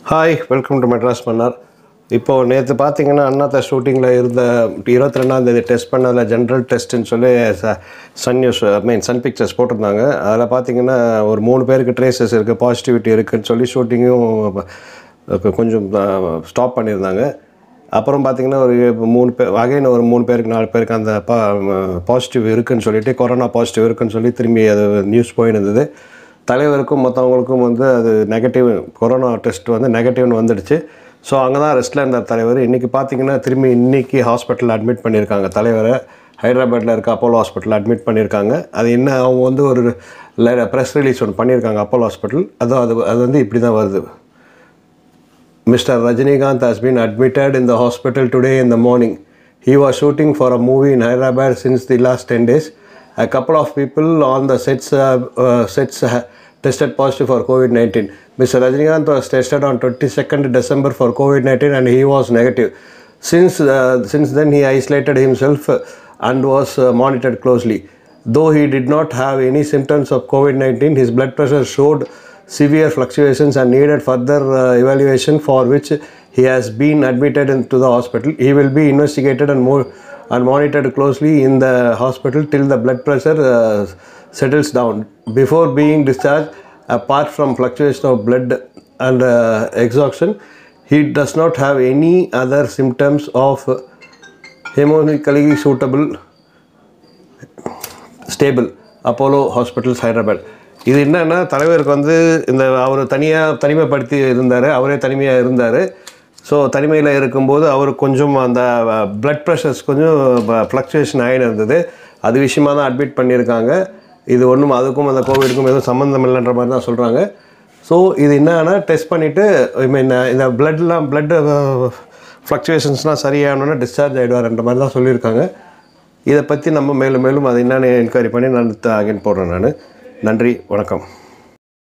Hi welcome to Madras Mannar இப்போது நேற்று பார்த்தீங்கன்னா அண்ணாத்த ஷூட்டிங்கில் இருந்த இருபத்தி ரெண்டாந்தேதி டெஸ்ட் பண்ணதில் ஜென்ரல் டெஸ்ட்டுன்னு சொல்லி ச- Sun News I mean Sun Pictures போட்டிருந்தாங்க அதில் பார்த்தீங்கன்னா ஒரு மூணு பேருக்கு ட்ரேசஸ் இருக்குது பாசிட்டிவிட்டி இருக்குன்னு சொல்லி ஷூட்டிங்கும் கொஞ்சம் ஸ்டாப் பண்ணியிருந்தாங்க அப்புறம் பார்த்தீங்கன்னா ஒரு மூணு பேர் அகைன் ஒரு மூணு பேருக்கு நாலு பேருக்கு அந்த பா பாசிட்டிவ் இருக்குன்னு சொல்லிட்டு கொரோனா பாசிட்டிவ் இருக்குன்னு சொல்லி திரும்பி அது நியூஸ் போயிருந்தது தலைவருக்கும் மற்றவங்களுக்கும் வந்து அது நெகட்டிவ் கொரோனா டெஸ்ட் வந்து நெகட்டிவ்னு வந்துடுச்சு ஸோ அங்கே தான் ரெஸ்ட்டில் இருந்தார் தலைவர் இன்றைக்கி பார்த்தீங்கன்னா திரும்பி இன்றைக்கி ஹாஸ்பிட்டலில் அட்மிட் பண்ணியிருக்காங்க தலைவரை ஹைதராபாத்தில் இருக்க அப்போலோ ஹாஸ்பிட்டலில் அட்மிட் பண்ணியிருக்காங்க அது என்ன அவங்க வந்து ஒரு ப்ரெஸ் ரிலீஸ் ஒன்று பண்ணியிருக்காங்க அப்போலோ ஹாஸ்பிட்டல் அதுவும் அது அது வந்து இப்படி தான் வருது Mr. Rajinikanth has been admitted in the hospital today in the morning. He was shooting for a movie in Hyderabad since the last 10 days. A couple of people on the sets, uh, uh, sets uh, tested positive for COVID 19. Mr. Rajinikanth was tested on 22nd December for COVID 19 and he was negative. Since, uh, since then, he isolated himself uh, and was uh, monitored closely. Though he did not have any symptoms of COVID 19, his blood pressure showed severe fluctuations and needed further uh, evaluation for which he has been admitted into the hospital. He will be investigated and more and monitored closely in the hospital till the blood pressure uh, settles down. Before being discharged, apart from fluctuation of blood and uh, exhaustion, he does not have any other symptoms of hemonically suitable stable Apollo hospitals Hyderabad இது என்னன்னா தலைவருக்கு வந்து இந்த அவர் தனியாக தனிமைப்படுத்தி இருந்தார் அவரே தனிமையாக இருந்தார் ஸோ தனிமையில் இருக்கும்போது அவருக்கு கொஞ்சம் அந்த பிளட் ப்ரெஷர்ஸ் கொஞ்சம் ஃப்ளக்சுவேஷன் ஆகிட்டு இருந்தது அது விஷயமா தான் அட்மிட் பண்ணியிருக்காங்க இது ஒன்றும் அதுக்கும் அந்த கோவிடுக்கும் எதுவும் சம்மந்தம் இல்லைன்ற மாதிரி தான் சொல்கிறாங்க ஸோ இது என்னன்னா டெஸ்ட் பண்ணிவிட்டு ஐ மீன் இந்த பிளட்லாம் பிளட் ஃப்ளக்சுவேஷன்ஸ்லாம் சரியானோன்னா டிஸ்சார்ஜ் ஆகிடுவார்ன்ற மாதிரி தான் சொல்லியிருக்காங்க இதை பற்றி நம்ம மேலும் மேலும் அதை என்னென்னு என்கொயரி பண்ணி நான் அகைன் போடுறேன் நான் நன்றி வணக்கம்